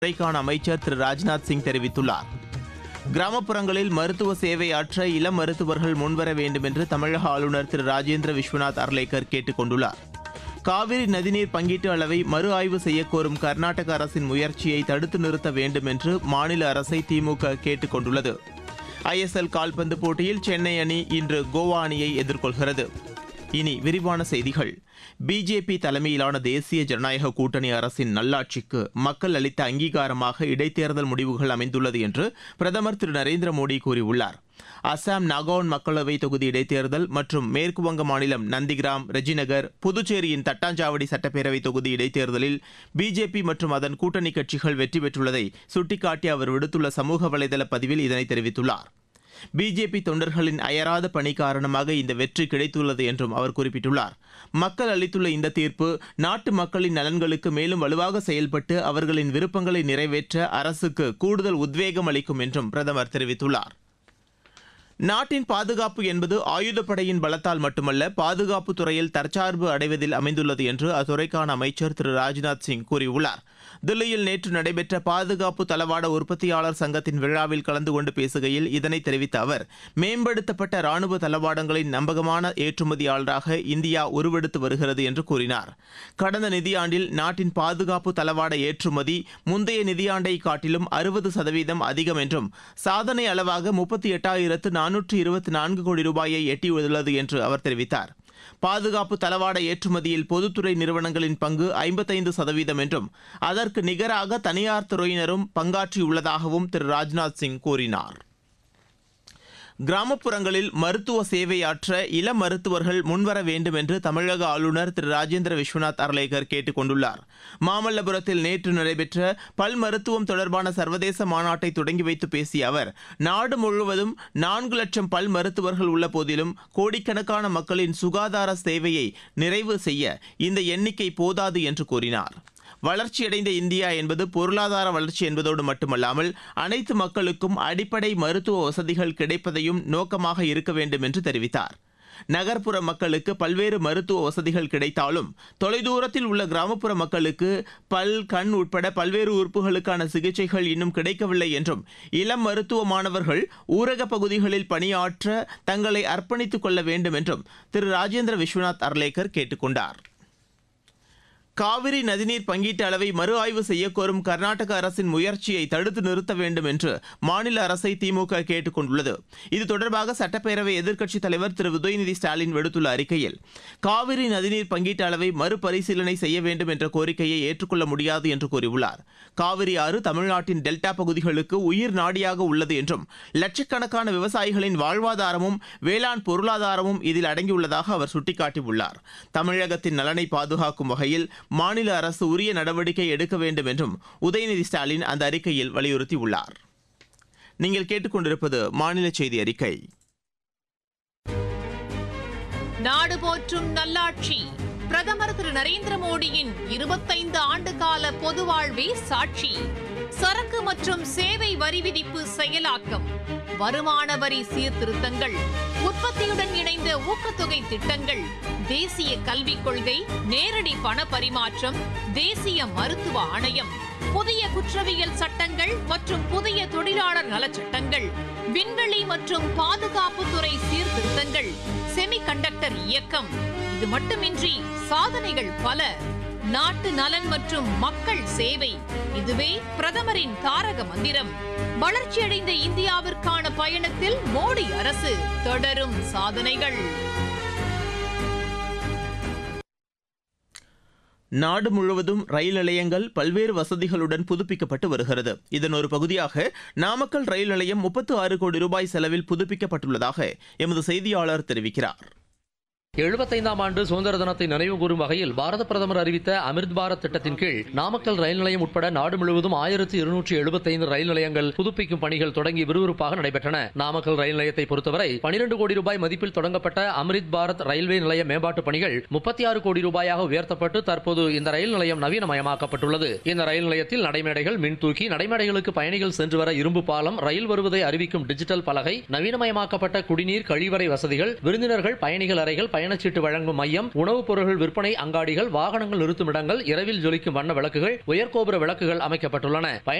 துறைக்கான அமைச்சர் திரு ராஜ்நாத் சிங் தெரிவித்துள்ளார் கிராமப்புறங்களில் மருத்துவ சேவை ஆற்ற இளம் மருத்துவர்கள் முன்வர வேண்டும் என்று தமிழக ஆளுநர் திரு ராஜேந்திர விஸ்வநாத் அர்லேக்கர் கேட்டுக் கொண்டுள்ளார் காவிரி நதிநீர் பங்கீட்டு அளவை மறு ஆய்வு செய்யக் கோரும் கர்நாடக அரசின் முயற்சியை தடுத்து நிறுத்த வேண்டும் என்று மாநில அரசை திமுக கேட்டுக் கொண்டுள்ளது ஐஎஸ்எல் கால்பந்து போட்டியில் சென்னை அணி இன்று கோவா அணியை எதிர்கொள்கிறது இனி விரிவான செய்திகள் பிஜேபி தலைமையிலான தேசிய ஜனநாயக கூட்டணி அரசின் நல்லாட்சிக்கு மக்கள் அளித்த அங்கீகாரமாக இடைத்தேர்தல் முடிவுகள் அமைந்துள்ளது என்று பிரதமர் திரு நரேந்திர மோடி கூறியுள்ளார் அசாம் நாகவுன் மக்களவை தொகுதி இடைத்தேர்தல் மற்றும் மேற்கு வங்க மாநிலம் நந்திகிராம் ரெஜிநகர் புதுச்சேரியின் தட்டாஞ்சாவடி சட்டப்பேரவை தொகுதி இடைத்தேர்தலில் பிஜேபி மற்றும் அதன் கூட்டணி கட்சிகள் வெற்றி பெற்றுள்ளதை சுட்டிக்காட்டி அவர் விடுத்துள்ள சமூக வலைதள பதிவில் இதனை தெரிவித்துள்ளார் பிஜேபி தொண்டர்களின் அயராத பணி காரணமாக இந்த வெற்றி கிடைத்துள்ளது என்றும் அவர் குறிப்பிட்டுள்ளார் மக்கள் அளித்துள்ள இந்த தீர்ப்பு நாட்டு மக்களின் நலன்களுக்கு மேலும் வலுவாக செயல்பட்டு அவர்களின் விருப்பங்களை நிறைவேற்ற அரசுக்கு கூடுதல் உத்வேகம் அளிக்கும் என்றும் பிரதமர் தெரிவித்துள்ளார் நாட்டின் பாதுகாப்பு என்பது ஆயுதப்படையின் பலத்தால் மட்டுமல்ல பாதுகாப்பு துறையில் தற்சார்பு அடைவதில் அமைந்துள்ளது என்று அத்துறைக்கான அமைச்சர் திரு ராஜ்நாத் சிங் கூறியுள்ளார் தில்லியில் நேற்று நடைபெற்ற பாதுகாப்பு தளவாட உற்பத்தியாளர் சங்கத்தின் விழாவில் கலந்து கொண்டு பேசுகையில் இதனை தெரிவித்த அவர் மேம்படுத்தப்பட்ட ராணுவ தளவாடங்களின் நம்பகமான ஏற்றுமதியாளராக இந்தியா உருவெடுத்து வருகிறது என்று கூறினார் கடந்த நிதியாண்டில் நாட்டின் பாதுகாப்பு தளவாட ஏற்றுமதி முந்தைய நிதியாண்டை காட்டிலும் அறுபது சதவீதம் அதிகம் என்றும் சாதனை அளவாக முப்பத்தி எட்டாயிரத்து நானூற்று இருபத்தி நான்கு கோடி ரூபாயை எட்டியுள்ளது என்று அவர் தெரிவித்தார் பாதுகாப்பு தளவாட ஏற்றுமதியில் பொதுத்துறை நிறுவனங்களின் பங்கு ஐம்பத்தைந்து சதவீதம் என்றும் அதற்கு நிகராக தனியார் துறையினரும் பங்காற்றியுள்ளதாகவும் திரு ராஜ்நாத் சிங் கூறினார் கிராமப்புறங்களில் மருத்துவ சேவையாற்ற இளம் மருத்துவர்கள் முன்வர வேண்டும் என்று தமிழக ஆளுநர் திரு ராஜேந்திர விஸ்வநாத் அர்லேகர் கேட்டுக் கொண்டுள்ளார் மாமல்லபுரத்தில் நேற்று நடைபெற்ற பல் மருத்துவம் தொடர்பான சர்வதேச மாநாட்டை தொடங்கி வைத்து பேசிய அவர் நாடு முழுவதும் நான்கு லட்சம் பல் மருத்துவர்கள் உள்ள போதிலும் கோடிக்கணக்கான மக்களின் சுகாதார சேவையை நிறைவு செய்ய இந்த எண்ணிக்கை போதாது என்று கூறினார் வளர்ச்சியடைந்த இந்தியா என்பது பொருளாதார வளர்ச்சி என்பதோடு மட்டுமல்லாமல் அனைத்து மக்களுக்கும் அடிப்படை மருத்துவ வசதிகள் கிடைப்பதையும் நோக்கமாக இருக்க வேண்டும் என்று தெரிவித்தார் நகர்ப்புற மக்களுக்கு பல்வேறு மருத்துவ வசதிகள் கிடைத்தாலும் தொலைதூரத்தில் உள்ள கிராமப்புற மக்களுக்கு பல் கண் உட்பட பல்வேறு உறுப்புகளுக்கான சிகிச்சைகள் இன்னும் கிடைக்கவில்லை என்றும் இளம் மருத்துவ மாணவர்கள் ஊரக பகுதிகளில் பணியாற்ற தங்களை அர்ப்பணித்துக் கொள்ள வேண்டும் என்றும் திரு ராஜேந்திர விஸ்வநாத் அர்லேக்கர் கேட்டுக்கொண்டார் காவிரி நதிநீர் பங்கீட்டு அளவை மறு ஆய்வு செய்யக்கோரும் கர்நாடக அரசின் முயற்சியை தடுத்து நிறுத்த வேண்டும் என்று மாநில அரசை திமுக கேட்டுக் கொண்டுள்ளது இது தொடர்பாக சட்டப்பேரவை எதிர்க்கட்சித் தலைவர் திரு உதயநிதி ஸ்டாலின் விடுத்துள்ள அறிக்கையில் காவிரி நதிநீர் பங்கீட்டு அளவை மறுபரிசீலனை செய்ய வேண்டும் என்ற கோரிக்கையை ஏற்றுக்கொள்ள முடியாது என்று கூறியுள்ளார் காவிரி ஆறு தமிழ்நாட்டின் டெல்டா பகுதிகளுக்கு உயிர் நாடியாக உள்ளது என்றும் லட்சக்கணக்கான விவசாயிகளின் வாழ்வாதாரமும் வேளாண் பொருளாதாரமும் இதில் அடங்கியுள்ளதாக அவர் சுட்டிக்காட்டியுள்ளார் தமிழகத்தின் நலனை பாதுகாக்கும் வகையில் மாநில அரசு உரிய நடவடிக்கை எடுக்க வேண்டும் என்றும் உதயநிதி ஸ்டாலின் அந்த அறிக்கையில் வலியுறுத்தியுள்ளார் நீங்கள் கேட்டுக்கொண்டிருப்பது மாநில செய்தி அறிக்கை நாடு போற்றும் நல்லாட்சி பிரதமர் திரு நரேந்திர மோடியின் இருபத்தைந்து ஆண்டு கால பொது வாழ்வே சாட்சி சரக்கு மற்றும் சேவை வரி விதிப்பு செயலாக்கம் வருமான வரி சீர்திருத்தங்கள் உற்பத்தியுடன் இணைந்த ஊக்கத்தொகை திட்டங்கள் தேசிய கல்விக் கொள்கை நேரடி பண பரிமாற்றம் தேசிய மருத்துவ ஆணையம் புதிய குற்றவியல் சட்டங்கள் மற்றும் புதிய தொழிலாளர் நலச் சட்டங்கள் விண்வெளி மற்றும் பாதுகாப்புத்துறை சீர்திருத்தங்கள் செமிகண்டக்டர் இயக்கம் இது மட்டுமின்றி சாதனைகள் பல நாட்டு நலன் மற்றும் மக்கள் சேவை இதுவே பிரதமரின் தாரக மந்திரம் வளர்ச்சியடைந்த இந்தியாவிற்கான பயணத்தில் மோடி அரசு தொடரும் சாதனைகள் நாடு முழுவதும் ரயில் நிலையங்கள் பல்வேறு வசதிகளுடன் புதுப்பிக்கப்பட்டு வருகிறது இதன் ஒரு பகுதியாக நாமக்கல் ரயில் நிலையம் முப்பத்து ஆறு கோடி ரூபாய் செலவில் புதுப்பிக்கப்பட்டுள்ளதாக எமது செய்தியாளர் தெரிவிக்கிறார் எழுபத்தைந்தாம் ஆண்டு சுதந்திர தினத்தை நினைவு கூறும் வகையில் பாரத பிரதமர் அறிவித்த அமிர்த் பாரத் திட்டத்தின் கீழ் நாமக்கல் ரயில் நிலையம் உட்பட நாடு முழுவதும் ஆயிரத்தி இருநூற்றி எழுபத்தைந்து ரயில் நிலையங்கள் புதுப்பிக்கும் பணிகள் தொடங்கி விறுவிறுப்பாக நடைபெற்றன நாமக்கல் ரயில் நிலையத்தை பொறுத்தவரை பனிரெண்டு கோடி ரூபாய் மதிப்பில் தொடங்கப்பட்ட அமிர்த் பாரத் ரயில்வே நிலைய மேம்பாட்டு பணிகள் முப்பத்தி ஆறு கோடி ரூபாயாக உயர்த்தப்பட்டு தற்போது இந்த ரயில் நிலையம் நவீனமயமாக்கப்பட்டுள்ளது இந்த ரயில் நிலையத்தில் நடைமேடைகள் மின்தூக்கி நடைமேடைகளுக்கு பயணிகள் சென்று வர இரும்பு பாலம் ரயில் வருவதை அறிவிக்கும் டிஜிட்டல் பலகை நவீனமயமாக்கப்பட்ட குடிநீர் கழிவறை வசதிகள் விருந்தினர்கள் பயணிகள் அறைகள் பயணச்சீட்டு வழங்கும் மையம் உணவுப் பொருட்கள் விற்பனை அங்காடிகள் வாகனங்கள் நிறுத்தும் இடங்கள் இரவில் ஜொலிக்கும் வண்ண விளக்குகள் உயர்கோபுர விளக்குகள் அமைக்கப்பட்டுள்ளன